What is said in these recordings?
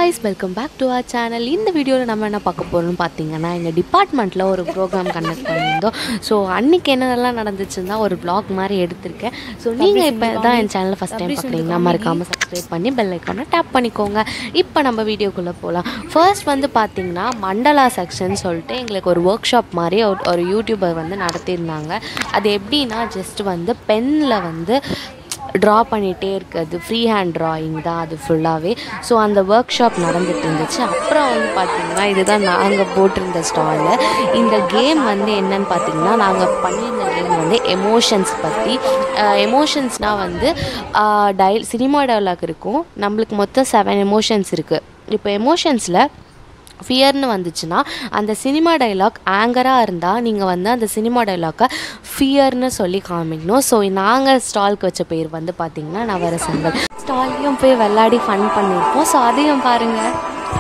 guys welcome back to our channel இந்த வீடியோவில் நம்ம என்ன பார்க்க போகிறோம்னு பார்த்தீங்கன்னா எங்கள் டிபார்ட்மெண்ட்டில் ஒரு ப்ரோக்ராம் கண்டக்ட் பண்ணியிருந்தோம் ஸோ அன்றைக்கி என்னென்னலாம் நடந்துச்சுன்னா ஒரு vlog மாதிரி எடுத்திருக்கேன் ஸோ நீங்கள் இப்போ தான் என் சேனலை ஃபஸ்ட் டைம் பார்க்குறீங்கன்னா மறக்காமல் சப்ஸ்கிரைப் பண்ணி பெல் ஐக்கானை டேப் பண்ணிக்கோங்க இப்போ நம்ம வீடியோக்குள்ளே போகலாம் ஃபர்ஸ்ட் வந்து பார்த்தீங்கன்னா மண்டலா செக்ஷன் சொல்லிட்டு எங்களுக்கு ஒரு ஒர்க் ஷாப் மாதிரி ஒரு ஒரு யூடியூபர் வந்து நடத்தியிருந்தாங்க அது எப்படின்னா ஜஸ்ட் வந்து பென்னில் வந்து ட்ரா பண்ணிகிட்டே இருக்கிறது ஃப்ரீ ஹேண்ட் ட்ராயிங் தான் அது ஃபுல்லாகவே ஸோ அந்த ஒர்க் ஷாப் நடந்துட்டு இருந்துச்சு அப்புறம் வந்து பார்த்திங்கன்னா இதுதான் நாங்கள் போட்டிருந்த ஸ்டாலு இந்த கேம் வந்து என்னன்னு பார்த்தீங்கன்னா நாங்கள் பண்ணியிருந்த கேம் வந்து எமோஷன்ஸ் பற்றி எமோஷன்ஸ்னால் வந்து டை சினிமா டயலாக் இருக்கும் நம்மளுக்கு மொத்தம் செவன் எமோஷன்ஸ் இருக்குது இப்போ எமோஷன்ஸில் ஃபியர்னு வந்துச்சுன்னா அந்த சினிமா டைலாக் ஆங்கராக இருந்தால் நீங்கள் வந்து அந்த சினிமா டைலாக்கை ஃபியர்னு சொல்லி காமிக்கணும் ஸோ நாங்கள் ஸ்டால்க்கு வச்ச பேர் வந்து பார்த்திங்கன்னா நவரசங்கள் ஸ்டால்லையும் போய் விளையாடி ஃபன் பண்ணியிருப்போம் ஸோ அதையும் பாருங்கள்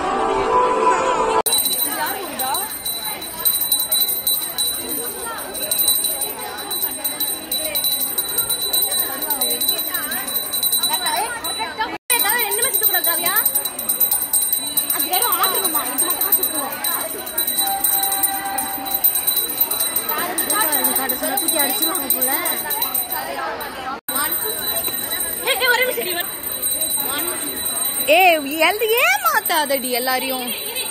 ஏ எல் ஏமாத்தாதடி எல்லாரையும்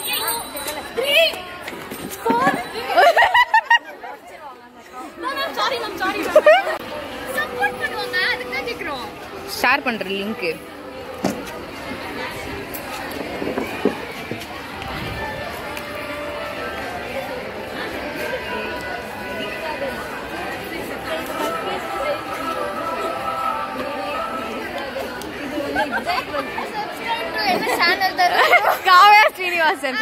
ஷேர் பண்ற லிங்க் காவ்யா ஸ்ரீனிவாசன்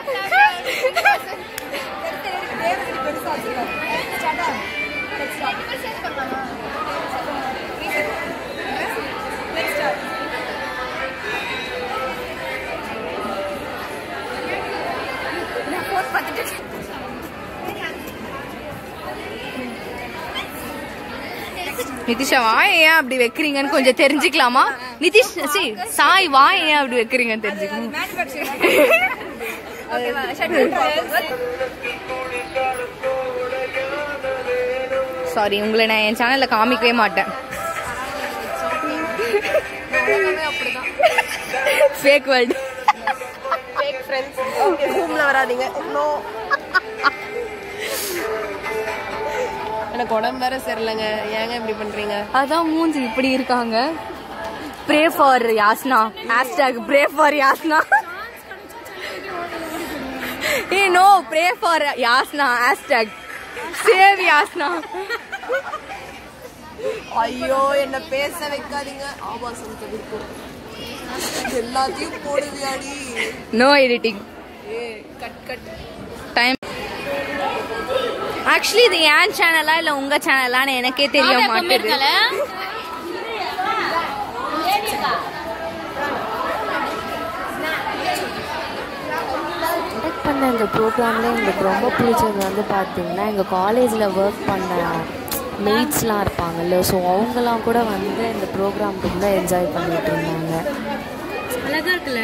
நிதிஷா வாய் ஏன் அப்படி வைக்கிறீங்கன்னு கொஞ்சம் தெரிஞ்சுக்கலாமா நிதிஷ் சி சாய் வாய் ஏன் அப்படி வைக்கிறீங்கன்னு தெரிஞ்சுக்கணும் சாரி உங்களை நான் என் சேனல்ல காமிக்கவே மாட்டேன் ஃபேக் வேர்ல்டு ரூம்ல வராதீங்க நோ எனக்கு உடம்பு வேற சரியில்லைங்க ஏங்க இப்படி பண்றீங்க அதான் மூஞ்சி இப்படி இருக்காங்க pray for Yasna hashtag pray for Yasna ஏ no pray for Yasna hashtag save Yasna ஐயோ என்ன பேச வைக்காதீங்க ஆபாசம் தவிர்க்கும் எல்லாத்தையும் போடுவியாடி நோ எடிட்டிங் ஏ கட் கட் டைம் ஆக்சுவலி இது ஏன் சேனலா இல்ல உங்க சேனலான்னு எனக்கே தெரிய மாட்டேங்குது கண்டக்ட் பண்ண இந்த ப்ரோக்ராமில் எங்களுக்கு ரொம்ப பிடிச்சது வந்து பார்த்திங்கன்னா எங்கள் காலேஜில் ஒர்க் பண்ண மெய்ட்ஸ்லாம் இருப்பாங்கல்ல ஸோ அவங்களாம் கூட வந்து இந்த ப்ரோக்ராம் ரொம்ப என்ஜாய் பண்ணிட்டு இருந்தாங்க அழகா இருக்குல்ல